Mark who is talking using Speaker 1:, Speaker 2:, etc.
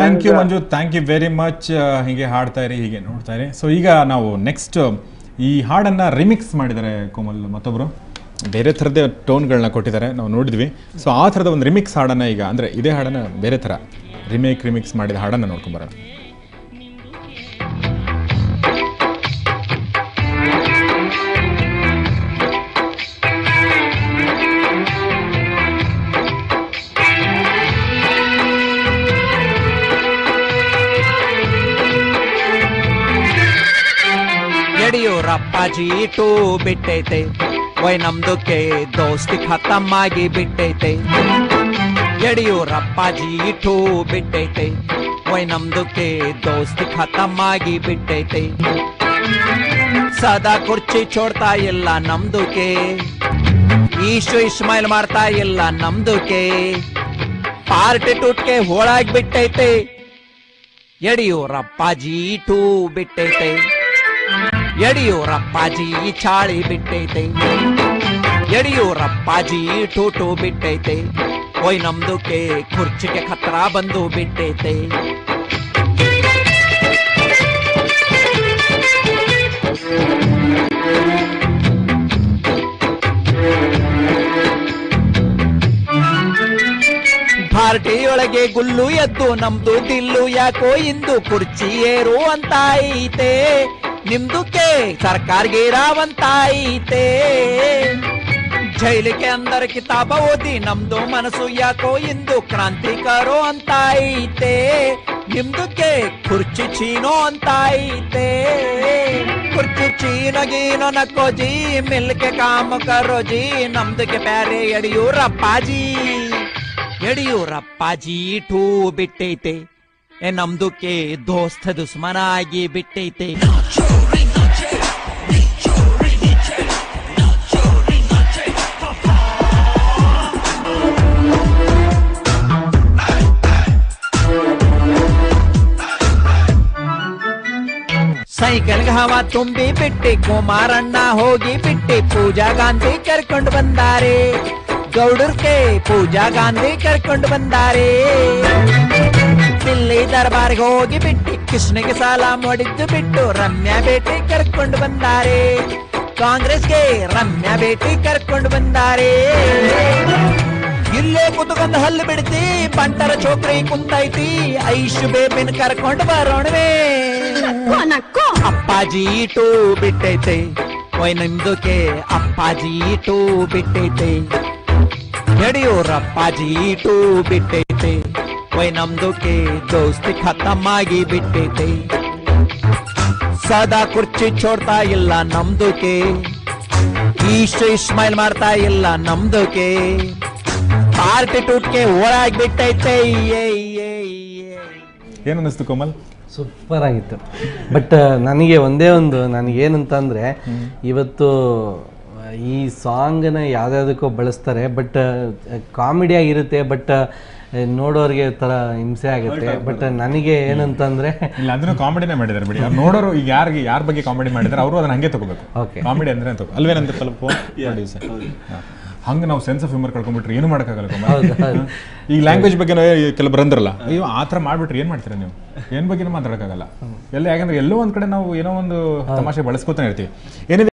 Speaker 1: Thank you Manju thank you very much ಹೀಗೆ ಹಾಡ್ತಾ ಇರಿ ಹೀಗೆ ನೋಡ್ತಾ ಇರಿ ಸೊ ಈಗ ನಾವು ನೆಕ್ಸ್ಟ್ ಈ ಹಾಡನ್ನು ರಿಮಿಕ್ಸ್ ಮಾಡಿದ್ದಾರೆ ಕೋಮಲ್ ಮತ್ತೊಬ್ಬರು ಬೇರೆ ಥರದ್ದೇ ಟೋನ್ಗಳನ್ನ ಕೊಟ್ಟಿದ್ದಾರೆ ನಾವು ನೋಡಿದ್ವಿ ಸೊ ಆ ಥರದ ಒಂದು ರಿಮಿಕ್ಸ್ ಹಾಡನ್ನು ಈಗ ಅಂದರೆ ಇದೇ ಹಾಡನ್ನು ಬೇರೆ ಥರ ರಿಮೇಕ್ ರಿಮಿಕ್ಸ್ ಮಾಡಿದ ಹಾಡನ್ನು ನೋಡ್ಕೊಂಬರೋಣ
Speaker 2: ಯಡಿಯೂರಪ್ಪಾಜಿ ಟೂ ಬಿಟ್ಟೈತೆ ವೈ ನಮ್ದಕ್ಕೆ ದೋಸ್ತಿ ಖತಮ್ ಆಗಿ ಬಿಟ್ಟೈತೆ ಯಡಿಯೂರಪ್ಪಾಜಿ ಟೂ ಬಿಟ್ಟೈತೆ ವೈ ನಮ್ದಕ್ಕೆ ದೋಸ್ತಿ ಖತಮ್ ಆಗಿ ಬಿಟ್ಟೈತೆ ಸದಾ ಕುರ್ಚಿ ಚೋಡ್ತಾ ಇಲ್ಲ ನಮ್ದುಕೆ ಈಶು ಇಸ್ಮಾಯಿಲ್ ಮಾಡ್ತಾ ಇಲ್ಲ ನಮ್ದುಕೆ ಪಾರ್ಟಿ ಟೂಟ್ಗೆ ಹೋಳಾಗಿ ಬಿಟ್ಟೈತೆ ಯಡಿಯೂರಪ್ಪಾಜಿ ಟೂ ಬಿಟ್ಟೈತೆ ಯಡಿಯೂರಪ್ಪಾಜಿ ಚಾಳಿ ಬಿಟ್ಟೈತೆ ಯಡಿಯೂರಪ್ಪಾಜಿ ಟೂಟು ಬಿಟ್ಟೈತೆ ಓಯ್ ನಮ್ದುಕ್ಕೆ ಕುರ್ಚಿಗೆ ಖತ್ರ ಬಂದು ಬಿಟ್ಟೈತೆ ಪಾರ್ಟಿಯೊಳಗೆ ಗುಲ್ಲು ಎದ್ದು ನಮ್ದು ದಿಲ್ಲು ಯಾಕೋ ಇಂದು ಕುರ್ಚಿ ಏರು ಅಂತ ಐತೆ ನಿಮ್ದುಕ್ಕೆ ಸರ್ಕಾರ್ಗೆ ರಾವಂತ ಐತೆ ಜೈಲಿಗೆ ಅಂದರ ಕಿತಾಬ ಓದಿ ನಮ್ದು ಮನಸ್ಸು ಯಾಕೋ ಇಂದು ಕ್ರಾಂತಿಕರೋ ಅಂತ ಐತೆ ನಿಮ್ದುಕ್ಕೆ ಕುರ್ಚಿ ಚೀನೋ ಅಂತ ಐತೆ ಕುರ್ಚಿ ಚೀನೋ ಗೀನೋ ನಕ್ಕೋ ಜಿ ಮಿಲ್ಕೆ ಕಾಮ ಕರೋ ಜಿ ನಮ್ದಕ್ಕೆ ಬ್ಯಾರೆ ಯಡಿಯೂರಪ್ಪಾಜಿ ಯಡಿಯೂರಪ್ಪಾಜಿ ಟೂ ಬಿಟ್ಟೈತೆ ಏ ನಮ್ದುಕ್ಕೆ ದೋಸ್ತ ದುಸ್ಮನ ಆಗಿ ಬಿಟ್ಟೈತೆ ಸೈಕಲ್ಗೆ ಹವಾ ತುಂಬಿ ಬಿಟ್ಟಿ ಕುಮಾರಣ್ಣ ಹೋಗಿ ಬಿಟ್ಟಿ ಪೂಜಾ ಗಾಂಧಿ ಕರ್ಕೊಂಡು ಬಂದಾರೆ ಗೌಡರ್ಗೆ ಪೂಜಾ ಗಾಂಧಿ ಕರ್ಕೊಂಡು ಬಂದಾರೆ ದಿಲ್ಲಿ ದರ್ಬಾರ್ಗೆ ಹೋಗಿ ಬಿಟ್ಟಿ ಕೃಷ್ಣಗೆ ಸಾಲ ಮಾಡಿದ್ದು ಬಿಟ್ಟು ರಮ್ಯಾ ಬೇಟಿ ಕರ್ಕೊಂಡು ಬಂದಾರೆ ಕಾಂಗ್ರೆಸ್ಗೆ ರಮ್ಯಾ ಬೇಟಿ ಕರ್ಕೊಂಡು ಬಂದಾರೆ ಇಲ್ಲೇ ಕುತ್ಕೊಂಡು ಹಲ್ಲು ಬಿಡ್ತಿ ಬಂಟರ ಚೋಕ್ರಿ ಕುಂತೈತಿ ಐಶು ಬೇಬಿನ ಕರ್ಕೊಂಡು ಬರೋಣವೇ ಅಪ್ಪಾಜಿ ಟೂ ಬಿಟ್ಟೈತೆ ಒಯ್ ನಿಮ್ದುಕೆ ಅಪ್ಪಾಜಿ ಟೂ ಬಿಟ್ಟೈತೆ ಯಡಿಯೂರಪ್ಪಾಜಿ ಟೂ ಬಿಟ್ಟೈತೆ ಒಯ್ ನಮ್ದುಕೆ ದೋಸ್ತಿ ಖತಮ್ ಆಗಿ ಬಿಟ್ಟೈತೆ ಸದಾ ಕುರ್ಚಿ ಚೋಡ್ತಾ ಇಲ್ಲ ನಮ್ದುಕೆ ಈಶು ಇಸ್ಮಾಯಿಲ್ ಮಾಡ್ತಾ ಇಲ್ಲ ನಮ್ದುಕೆ ಪಾರ್ಟಿ ಟೂಟ್ಗೆ ಓಡಾಗಿ ಬಿಟ್ಟೈತೆ ಏ, ಏ, ಏ.
Speaker 1: ಏನು ಅನ್ನಿಸ್ತು ಕೋಮಲ್
Speaker 3: ಸೂಪರ್ ಆಗಿತ್ತು ಬಟ್ ನನಗೆ ಒಂದೇ ಒಂದು ನನಗೇನಂತಂದರೆ ಇವತ್ತು ಈ ಸಾಂಗನ್ನ ಯಾವ್ದಾವುದಕ್ಕೋ ಬಳಸ್ತಾರೆ ಬಟ್ ಕಾಮಿಡಿಯಾಗಿರುತ್ತೆ ಬಟ್ ನೋಡೋರಿಗೆ ಥರ ಹಿಂಸೆ ಆಗುತ್ತೆ ಬಟ್ ನನಗೆ ಏನಂತಂದರೆ
Speaker 1: ಇಲ್ಲ ಅದನ್ನು ಕಾಮಿಡಿನೇ ಮಾಡಿದ್ದಾರೆ ಬಿಡಿ ಅವ್ರು ನೋಡೋರು ಈಗ ಯಾರಿಗೆ ಯಾರ ಬಗ್ಗೆ ಕಾಮಿಡಿ ಮಾಡಿದ್ದಾರೆ ಅವರು ಅದನ್ನ ಹಂಗೆ ತಗೋಬೇಕು
Speaker 3: Okay.
Speaker 1: ಕಾಮಿಡಿ ಅಂದ್ರೆ ತಗೋ ಅಲ್ವೇನಂತ ಸ್ವಲ್ಪ ಪ್ರೊಡ್ಯೂಸರ್ ಹಂಗೆ ನಾವು ಸೆನ್ಸ್ ಆಫ್ ಹ್ಯೂಮರ್ ಕಳ್ಕೊಂಡ್ಬಿಟ್ರೆ ಏನು ಮಾಡೋಕ್ಕಾಗಲ್ಲ ಕೋಮಲ್. ಈಗ ಲ್ಯಾಂಗ್ವೇಜ್ ಬಗ್ಗೆ ಕೆಲವು ಬಂದ್ರಲ್ಲ ಅಯ್ಯೋ ಆ ಥರ ಮಾಡ್ಬಿಟ್ರೆ ಏನು ಮಾಡ್ತೀರಾ ನೀವು ಏನ್ ಬಗ್ಗೆ ಮಾತಾಡೋಕ್ಕಾಗಲ್ಲ ಎಲ್ಲ ಯಾಕಂದ್ರೆ ಎಲ್ಲೋ ಒಂದ್ ಕಡೆ ನಾವು ಏನೋ ಒಂದು ತಮಾಷೆ ಬಳಸ್ಕೊತಾನೆ ಇರ್ತೀವಿ ಏನಿದೆ